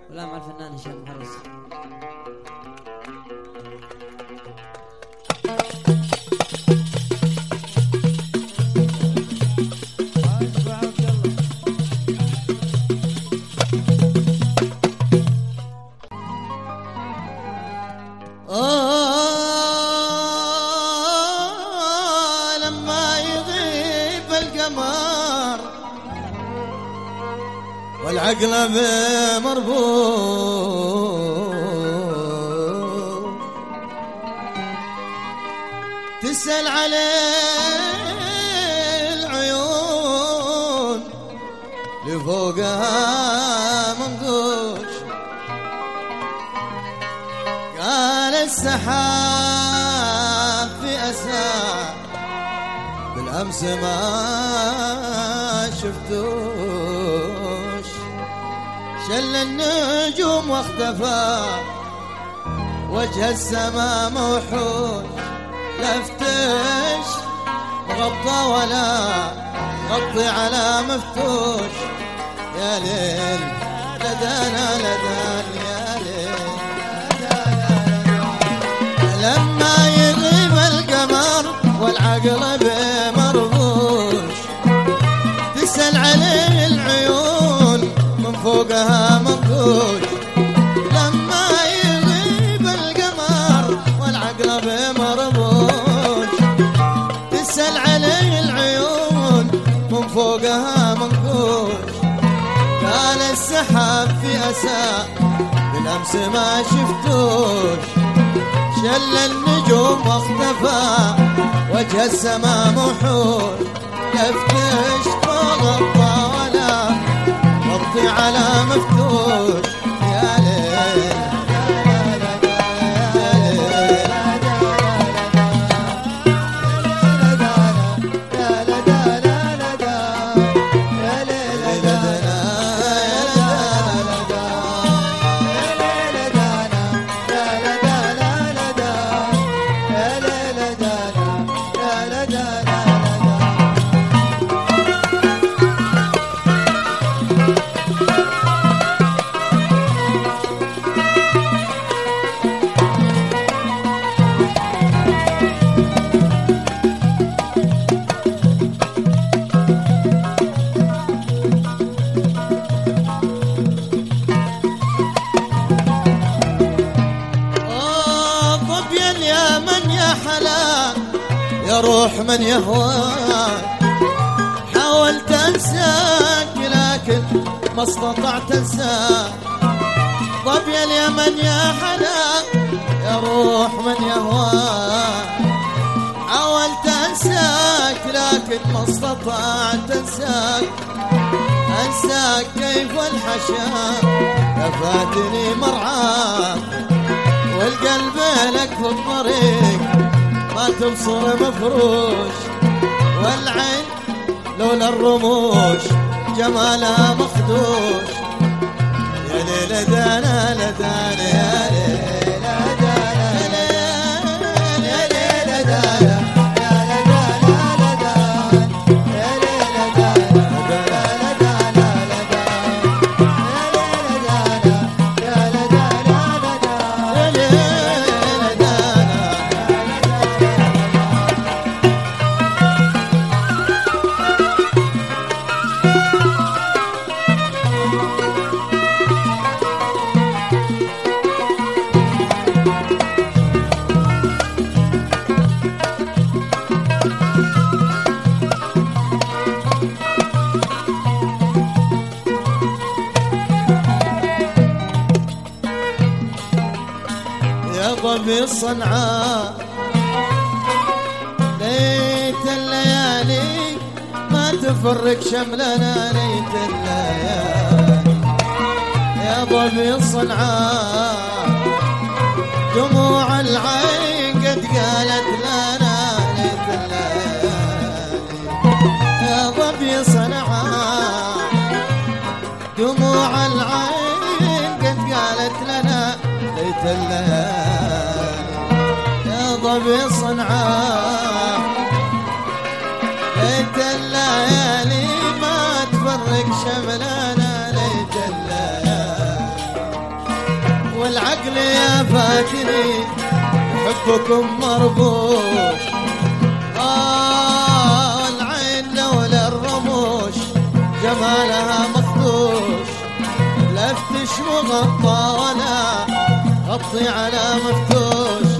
ولا مع الفنان هشام محرز آه لما يغيب القمر والعقل به مربوط تسأل عليه العيون لفوقها منقوش قال السحاب في أسى بالأمس ما شفتوش شل النجوم واختفى وجه السماء موحوش لفتش مغطى ولا غطي على مفتوش يا ليل لدانا لدان يا ليل لما يغيب القمر والعقل بمربوش تسأل عليه العيون من فوقها منقوش لما يغيب القمر والعقل بمربوش تسأل عليه العيون من فوقها منقوش قال السحاب في أسى بالأمس ما شفتوش شل النجوم واختفى وجه السماء موحول يفتش وغطى ولا غطي على مفتوش يا ليل يا ليل آه، طب يا اليمن يا حلا يا روح من يهواك حاولت انساك لكن ما استطعت انساك طب يا اليمن يا حلا يا روح من يهواك حاولت انساك لكن ما استطعت انساك انساك كيف الحشا كفاتني مرعاك والقلب لك في الطريق ما تبصر مفروش والعين لولا الرموش جمالها مخدوش يا ليلة دانا لدانا يا ليلة دانا يا ليلة دانا يا ليلة دانا يا ضبي صنعاء ليت الليالي ما تفرق شملنا ليت الليالي يا ضبي صنعاء دموع العين قد قالت لنا ليت الليالي يا ضبي صنعاء دموع العين قد قالت لنا ليت الليالي يا ضبي صنعاء ليت الليالي ما تفرق شملنا ليت الليالي والعقل يا فاتني حبكم مربوش آه العين لولا الرموش جمالها مخدوش لفتش مغطى ولا غطي على مفتوش